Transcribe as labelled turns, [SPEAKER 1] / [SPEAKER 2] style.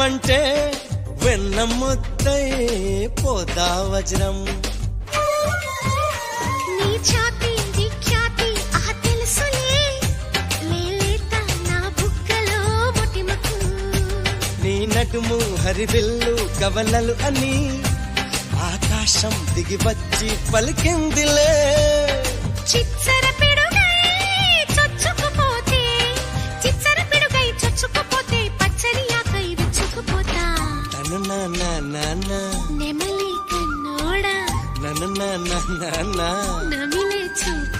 [SPEAKER 1] వచ్చావంటే వెన్న ముద్దై పోదా వజ్రం
[SPEAKER 2] నీ ఛాతి విఖ్యాతి ఆ తెలుసులే లేలేత నా బుగ్గలో మొటిమకు
[SPEAKER 1] నీ నటుము హరివిల్లు కవలలు అని ఆకాశం దిగి వచ్చి పలికిందిలే
[SPEAKER 2] చిచ్చర పిడుగై చొచ్చుకుపోతే చిచ్చర పిడుగై చొచ్చుకుపోతే పచ్చని ఆకై విచ్చుకుపోతా
[SPEAKER 1] తను నా నా నా నా
[SPEAKER 2] నెమలి కన్నోడా
[SPEAKER 1] నన్ను నా నా నా నా
[SPEAKER 2] నమిలే చూపు